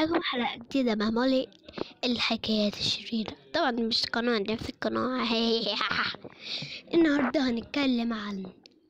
معاكم حلقة جديدة مع مولي الحكايات الشريرة طبعا مش قناة نفس القناة النهاردة هنتكلم عن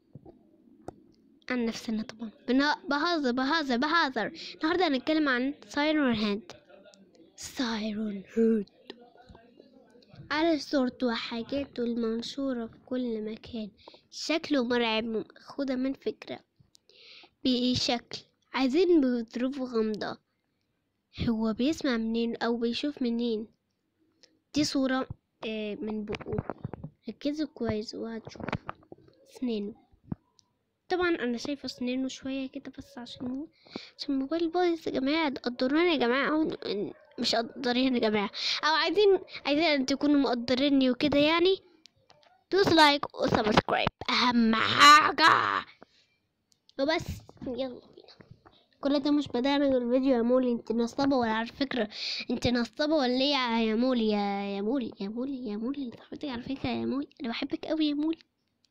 عن نفسنا طبعا بنا... بهزر بهزر بهزر النهاردة هنتكلم عن سايرون هاند سايرون هاند على صورته وحاجاته المنشورة في كل مكان شكله مرعب خدها من فكرة بشكل عايزين بظروف غامضة هو بيسمع منين أو بيشوف منين دي صورة آه، من بقه ركزوا كويس وهتشوف سنينه طبعا انا شايفه سنينه شويه كده بس عشان عشان الموبايل بايظ يا جماعه تقدروني يا جماعه أو مش قدرين يا جماعه او عايزين عايزين تكونوا مقدريني وكده يعني دوس لايك وسبسكرايب اهم حاجه وبس يلا بينا كل ده مش بدأنا غير الفيديو يا مولي انت نصابة ولا على فكرة انت نصابة ولا ايه يا يا مولي يا يا مولي يا مولي يا مولي انت صاحبتك على فكرة يا مولي انا بحبك قوي يا مولي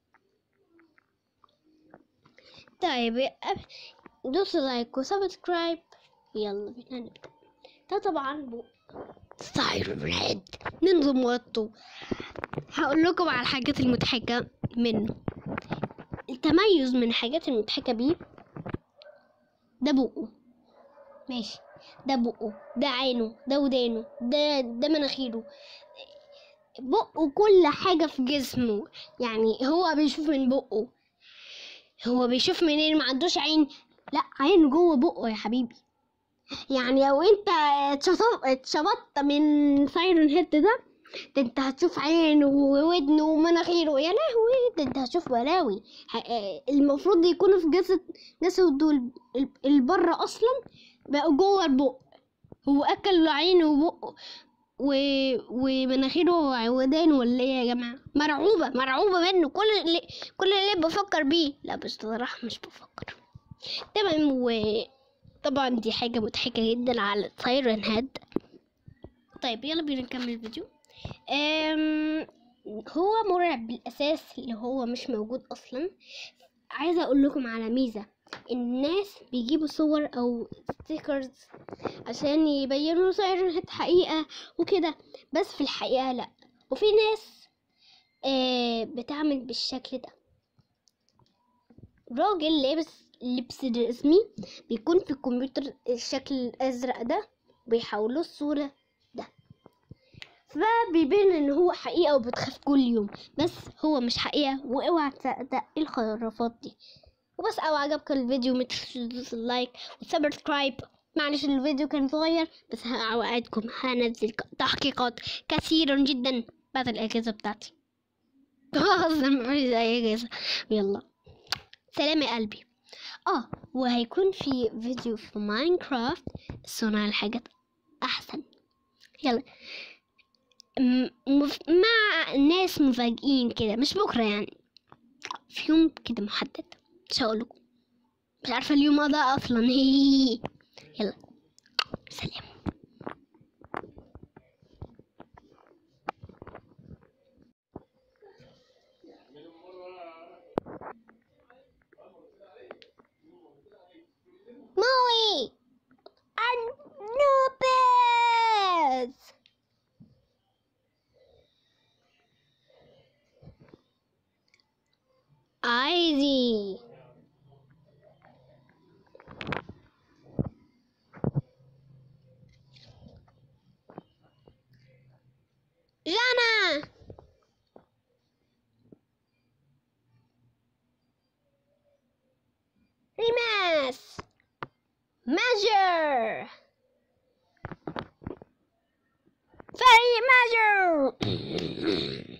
طيب يا- دوس لايك وسبسكرايب يلا بينا نبدأ ده طبعا بو سايرون هيد ننظم وقته هقول لكم على الحاجات المضحكة منه التميز من الحاجات المضحكة بيه ده بقه ماشي ده بقه ده عينه ده ودانه ده ده مناخيره بقه كل حاجة في جسمه يعني هو بيشوف من بقه هو بيشوف منين ما عندوش عين لا عين جوه بقه يا حبيبي يعني لو انت اتشطب- اتشبطت من سايرون هيد ده ده انت هتشوف عينه وودنه ومناخيره يا لهوي ده انت هتشوف بلاوي ه- المفروض يكونوا في جسد جسد دول البر اصلا بقوا جوه البق هو اكل عينه وبقه و... ومناخيره وودانه ولا ايه يا جماعه مرعوبه مرعوبه منه كل اللي كل اللي بفكر بيه لا بس بصراحه مش بفكر تمام وطبعا دي حاجه مضحكه جدا على سايرن هاد طيب يلا بينا نكمل الفيديو أم... هو مرعب بالاساس اللي هو مش موجود اصلا عايزه اقول لكم على ميزه الناس بيجيبوا صور او ستيكرز عشان يبينوا سايرن هاد حقيقه وكده بس في الحقيقه لا وفي ناس آه بتعمل بالشكل ده راجل لابس لبس رسمي بيكون في الكمبيوتر الشكل الازرق ده بيحولوه الصوره ده فبيبين ان هو حقيقه وبتخاف كل يوم بس هو مش حقيقه واوعى تصدق الخرافات دي وبس لو عجبك الفيديو متنسوش تدوس اللايك والسبسكرايب معلش الفيديو كان صغير بس هوعدكم هنزل تحقيقات كثيرا جدا بعد الاجازه بتاعتي اصلا مفيش اي اجازه يلا سلام يا قلبي اه وهيكون في فيديو في ماينكرافت صنع الحاجات احسن يلا م- مف... مع ناس مفاجئين كده مش بكره يعني في يوم كده محدد مش هقولكم مش عارفه اليوم ده اصلا هي يلا سلام موي Anubis! Ivy. Jana! Remus! Measure! Fairy measure!